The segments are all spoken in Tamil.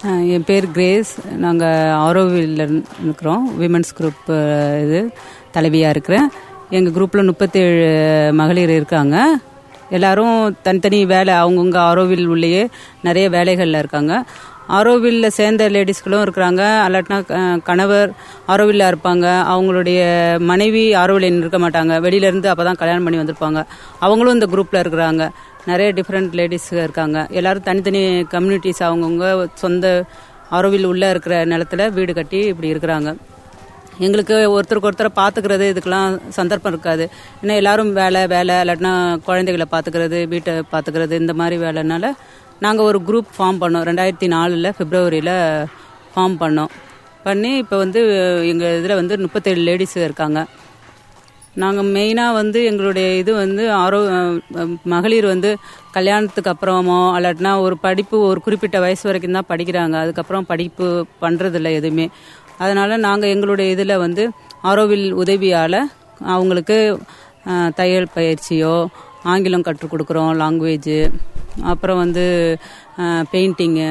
அஹ் என் பேர் கிரேஸ் நாங்கள் ஆரோவில் இருக்கிறோம் விமன்ஸ் குரூப் இது தலைவியாக இருக்கிறேன் எங்கள் குரூப்பில் முப்பத்தேழு மகளிர் இருக்காங்க எல்லாரும் தனித்தனி வேலை அவங்கவுங்க ஆரோவில் உள்ளேயே நிறைய வேலைகளில் இருக்காங்க ஆரோவில்ல சேர்ந்த லேடிஸ்களும் இருக்கிறாங்க அல்லாட்டினா அஹ், கணவர் ஆரோவில்ல இருப்பாங்க அவங்களுடைய மனைவி ஆரோவில் இருக்க மாட்டாங்க வெளியிலேருந்து அப்போ தான் கல்யாணம் பண்ணி வந்திருப்பாங்க அவங்களும் இந்த குரூப்பில் இருக்கிறாங்க நிறைய டிஃப்ரெண்ட் லேடிஸ் இருக்காங்க எல்லாரும் தனித்தனி கம்யூனிட்டிஸ் அவங்கவுங்க சொந்த ஆரோவில் உள்ளே இருக்கிற நிலத்துல வீடு கட்டி இப்படி இருக்கிறாங்க எங்களுக்கு ஒருத்தருக்கு ஒருத்தரை பார்த்துக்கிறது இதுக்கெல்லாம் சந்தர்ப்பம் இருக்காது ஏன்னா எல்லாரும் வேலை வேலை இல்லாட்டினா குழந்தைகளை பார்த்துக்கிறது வீட்டை பார்த்துக்கிறது இந்த மாதிரி வேலைனால நாங்கள் ஒரு குரூப் ஃபார்ம் பண்ணோம் ரெண்டாயிரத்தி நாலில் பிப்ரவரியில் ஃபார்ம் பண்ணோம் பண்ணி இப்போ வந்து எங்கள் இதில் வந்து முப்பத்தேழு லேடிஸ் இருக்காங்க நாங்கள் மெயினாக வந்து எங்களுடைய இது வந்து ஆரோ அஹ் மகளிர் வந்து கல்யாணத்துக்கு அப்புறமோ அல்லாட்டினா ஒரு படிப்பு ஒரு குறிப்பிட்ட வயசு வரைக்கும் தான் படிக்கிறாங்க அதுக்கப்புறம் படிப்பு பண்ணுறதில்ல எதுவுமே அதனால் நாங்கள் எங்களுடைய இதில் வந்து ஆரோவில் உதவியால் அவங்களுக்கு அஹ், தையல் பயிற்சியோ ஆங்கிலம் கற்றுக் கொடுக்குறோம் லாங்குவேஜு அப்புறம் வந்து பெயிண்டிங்கு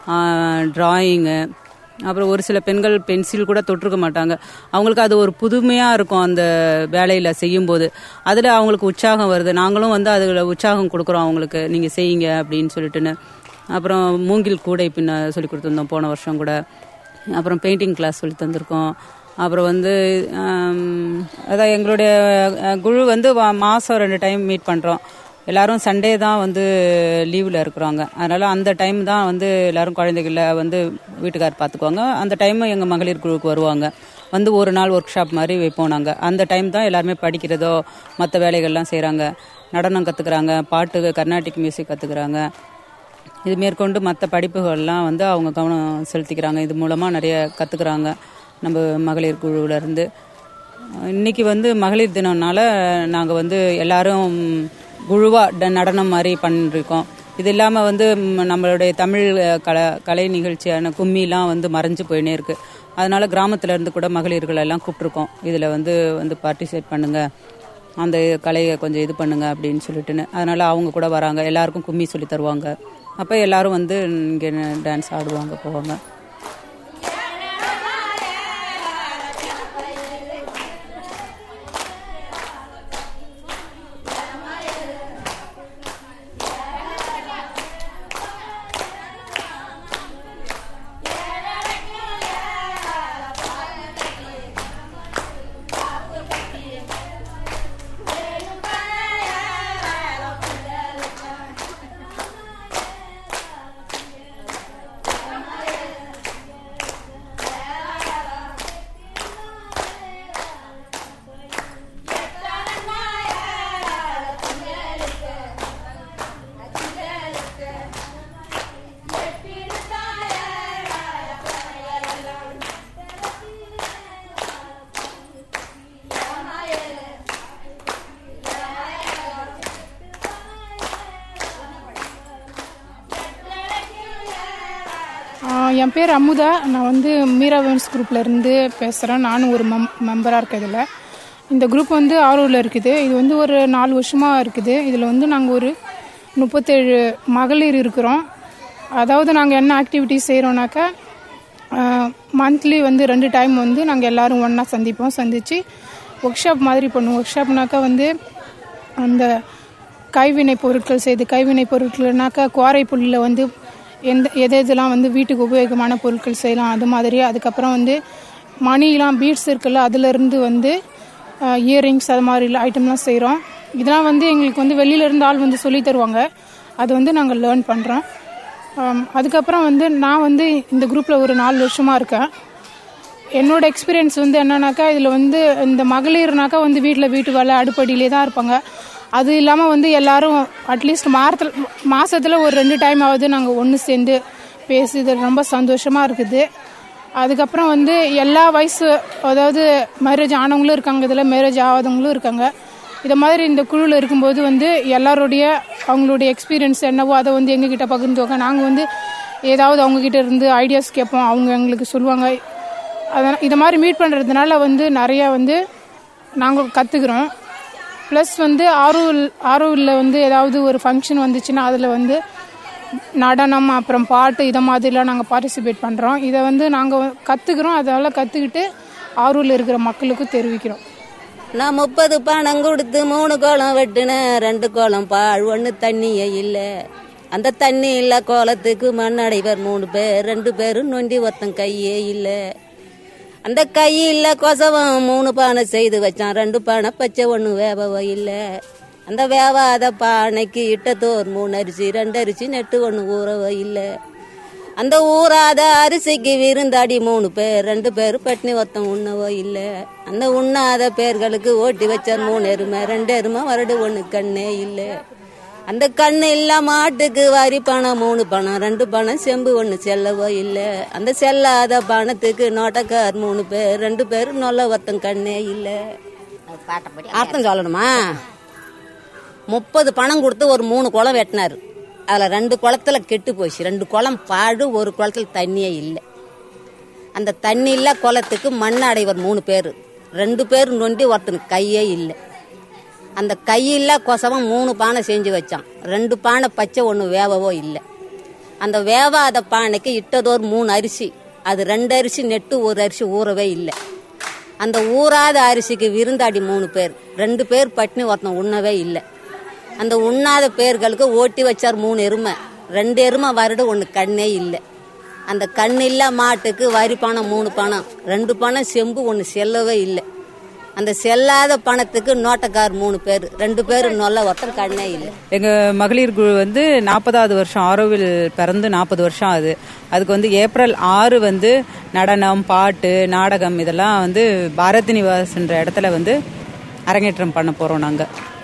ட்ராயிங்கு அப்புறம் ஒரு சில பெண்கள் பென்சில் கூட தொட்டிருக்க மாட்டாங்க அவங்களுக்கு அது ஒரு புதுமையாக இருக்கும் அந்த வேலையில் செய்யும்போது அதில் அவங்களுக்கு உற்சாகம் வருது நாங்களும் வந்து அதில் உற்சாகம் கொடுக்குறோம் அவங்களுக்கு நீங்கள் செய்யுங்க அப்படின்னு சொல்லிட்டுன்னு அப்புறம் மூங்கில் கூடை பின்ன சொல்லி கொடுத்துருந்தோம் போன வருஷம் கூட அப்புறம் பெயிண்டிங் கிளாஸ் சொல்லி தந்திருக்கோம் அப்புறம் வந்து ஆம், அதான் எங்களுடைய அஹ், குழு வந்து வா- மாசம் ரெண்டு டைம் மீட் பண்ணுறோம் எல்லாரும் சண்டே தான் வந்து லீவில் இருக்கிறாங்க அதனால் அந்த டைம் தான் வந்து எல்லாரும் குழந்தைகள வந்து வீட்டுக்கார் பார்த்துக்குவாங்க அந்த டைம் எங்கள் மகளிர் குழுவுக்கு வருவாங்க வந்து ஒரு நாள் ஒர்க் ஷாப் மாதிரி வைப்போம் நாங்கள் அந்த டைம் தான் எல்லாருமே படிக்கிறதோ மற்ற வேலைகள்லாம் செய்கிறாங்க நடனம் கற்றுக்குறாங்க பாட்டு கர்நாடிக் மியூசிக் கற்றுக்குறாங்க இது மேற்கொண்டு மற்ற படிப்புகள்லாம் வந்து அவங்க கவனம் செலுத்திக்கிறாங்க இது மூலமாக நிறைய கற்றுக்குறாங்க நம்ம மகளிர் குழுவுல இருந்து இன்னைக்கு வந்து மகளிர் தினம்னால நாங்கள் வந்து எல்லாரும் குழுவாக நடனம் மாதிரி பண்ணிருக்கோம் இது இல்லாமல் வந்து ம், நம்மளுடைய தமிழ் அஹ், கல கலை நிகழ்ச்சியான கும்மிலாம் வந்து மறைஞ்சு போயினே இருக்கு அதனால கிராமத்துல இருந்து கூட மகளிர்கள் எல்லாம் கூப்பிட்ருக்கோம் இதில் வந்து வந்து பார்ட்டிசிபேட் பண்ணுங்க அந்த கலையை கொஞ்சம் இது பண்ணுங்க அப்படின்னு சொல்லிட்டுன்னு அதனால அவங்க கூட வராங்க எல்லாருக்கும் கும்மி சொல்லி தருவாங்க அப்போ எல்லாரும் வந்து இங்கே டான்ஸ் ஆடுவாங்க போவாங்க ஆஹ் என் பேர் அமுதா நான் வந்து மீரா விமன்ஸ் குரூப்ல இருந்து பேசுகிறேன் நானும் ஒரு மெம் மெம்பராக இருக்கேன் இதில் இந்த குரூப் வந்து ஆரூரில் இருக்குது இது வந்து ஒரு நாலு வருஷமாக இருக்குது இதில் வந்து நாங்கள் ஒரு முப்பத்தேழு மகளிர் இருக்கிறோம் அதாவது நாங்கள் என்ன ஆக்டிவிட்டிஸ் செய்கிறோன்னாக்கா மந்த்லி வந்து ரெண்டு டைம் வந்து நாங்கள் எல்லாரும் ஒன்றா சந்திப்போம் சந்தித்து ஒர்க் ஷாப் மாதிரி பண்ணுவோம் ஒர்க் ஷாப்னாக்கா வந்து அந்த கைவினை பொருட்கள் செய்து கைவினை பொருட்கள்னாக்கா குவாரை புல்லில் வந்து எந்த எது எதெல்லாம் வந்து வீட்டுக்கு உபயோகமான பொருட்கள் செய்யலாம் அது மாதிரி அதுக்கப்புறம் வந்து மணிலாம் பீட்ஸ் இருக்குல்ல அதுலேருந்து வந்து இயரிங்ஸ் அது மாதிரி ஐட்டம்லாம் செய்கிறோம் இதெல்லாம் வந்து எங்களுக்கு வந்து வெளியில இருந்து ஆள் வந்து சொல்லி தருவாங்க அது வந்து நாங்கள் லேர்ன் பண்ணுறோம் அதுக்கப்புறம் வந்து நான் வந்து இந்த குரூப்பில் ஒரு நாலு வருஷமாக இருக்கேன் என்னோட எக்ஸ்பீரியன்ஸ் வந்து என்னன்னாக்கா இதில் வந்து இந்த மகளிர்னாக்கா வந்து வீட்டில் வீட்டு வேலை அடுப்படியிலே தான் இருப்பாங்க அது இல்லாமல் வந்து எல்லாரும் அட்லீஸ்ட் மாதத்தில் மாதத்தில் ஒரு ரெண்டு டைம் ஆகுது நாங்கள் ஒன்று சேர்ந்து பேசி இது ரொம்ப சந்தோஷமாக இருக்குது அதுக்கப்புறம் வந்து எல்லா வயசு அதாவது மேரேஜ் ஆனவங்களும் இருக்காங்க இதில் மேரேஜ் ஆகாதவங்களும் இருக்காங்க இதை மாதிரி இந்த குழுவில் இருக்கும்போது வந்து எல்லாருடைய அவங்களுடைய எக்ஸ்பீரியன்ஸ் என்னவோ அதை வந்து எங்ககிட்ட பகிர்ந்துவாங்க நாங்கள் வந்து ஏதாவது அவங்கக்கிட்ட இருந்து ஐடியாஸ் கேட்போம் அவங்க எங்களுக்கு சொல்லுவாங்க அதனால் இதை மாதிரி மீட் பண்ணுறதுனால வந்து நிறையா வந்து நாங்கள் கற்றுக்குறோம் ப்ளஸ் வந்து ஆரூர் ஆரூரில் வந்து ஏதாவது ஒரு ஃபங்க்ஷன் வந்துச்சுன்னா அதில் வந்து நடனம் அப்புறம் பாட்டு இதை மாதிரிலாம் நாங்கள் பார்ட்டிசிபேட் பண்ணுறோம் இதை வந்து நாங்கள் கற்றுக்குறோம் அதெல்லாம் கற்றுக்கிட்டு ஆரூரில் இருக்கிற மக்களுக்கு தெரிவிக்கிறோம் நான் முப்பது பணம் கொடுத்து மூணு கோலம் வெட்டினேன் ரெண்டு கோலம் பால் ஒன்று தண்ணியே இல்லை அந்த தண்ணி இல்ல கோலத்துக்கு மண்ணடைவர் மூணு பேர் ரெண்டு பேரும் நொண்டி ஒருத்தன் கையே இல்லை அந்த கை இல்ல கொசவம் மூணு பானை செய்து வச்சான் ரெண்டு பானை பச்சை ஒன்று வேவவோ இல்லை அந்த வேவாத பானைக்கு இட்டத்தோர் மூணு அரிசி ரெண்டு அரிசி நெட்டு ஒன்று ஊறவோ இல்லை அந்த ஊறாத அரிசிக்கு விருந்தாடி மூணு பேர் ரெண்டு பேர் பட்னி ஒருத்தன் உண்ணவோ இல்லை அந்த உண்ணாத பேர்களுக்கு ஓட்டி வச்சார் மூணு எருமை ரெண்டு எருமை வருடு ஒன்று கண்ணே இல்லை அந்த கண்ணு இல்ல மாட்டுக்கு வரி பணம் மூணு பணம் ரெண்டு பணம் செம்பு ஒன்று செல்லவோ இல்லை அந்த செல்லாத பணத்துக்கு நோட்டக்கார் மூணு பேர் ரெண்டு பேர் நொல்ல ஒருத்தன் கண்ணே இல்லை அர்த்தம் சொல்லணுமா முப்பது பணம் கொடுத்து ஒரு மூணு குளம் வெட்டினாரு அதில் ரெண்டு குளத்துல கெட்டு போச்சு ரெண்டு குளம் பாடு ஒரு குளத்துல தண்ணியே இல்லை அந்த தண்ணி இல்ல குளத்துக்கு மண் அடைவர் மூணு பேர் ரெண்டு பேர் நொண்டி ஒருத்தனுக்கு கையே இல்லை அந்த கையில்ல கொசவம் மூணு பானை செஞ்சு வச்சான் ரெண்டு பானை பச்சை ஒன்று வேவவோ இல்லை அந்த வேவாத பானைக்கு இட்டதோர் மூணு அரிசி அது ரெண்டு அரிசி நெட்டு ஒரு அரிசி ஊறவே இல்லை அந்த ஊறாத அரிசிக்கு விருந்தாடி மூணு பேர் ரெண்டு பேர் பட்னி ஒருத்தன் உண்ணவே இல்லை அந்த உண்ணாத பேர்களுக்கு ஓட்டி வச்சார் மூணு எருமை ரெண்டு எருமை வருடு ஒன்று கண்ணே இல்லை அந்த கண் இல்ல மாட்டுக்கு வரி பணம் மூணு பணம் ரெண்டு பணம் செம்பு ஒன்று செல்லவே இல்லை அந்த செல்லாத பணத்துக்கு நோட்டக்கார் மூணு பேர் ரெண்டு பேர் நொல்ல ஒருத்தர் கண்ணே இல்லை எங்க மகளிர் குழு வந்து நாற்பதாவது வருஷம் ஆரோவில் பிறந்து நாற்பது வருஷம் ஆகுது அதுக்கு வந்து ஏப்ரல் ஆறு வந்து நடனம் பாட்டு நாடகம் இதெல்லாம் வந்து பாரதி நிவாஸ்ன்ற இடத்துல வந்து அரங்கேற்றம் பண்ண போறோம் நாங்க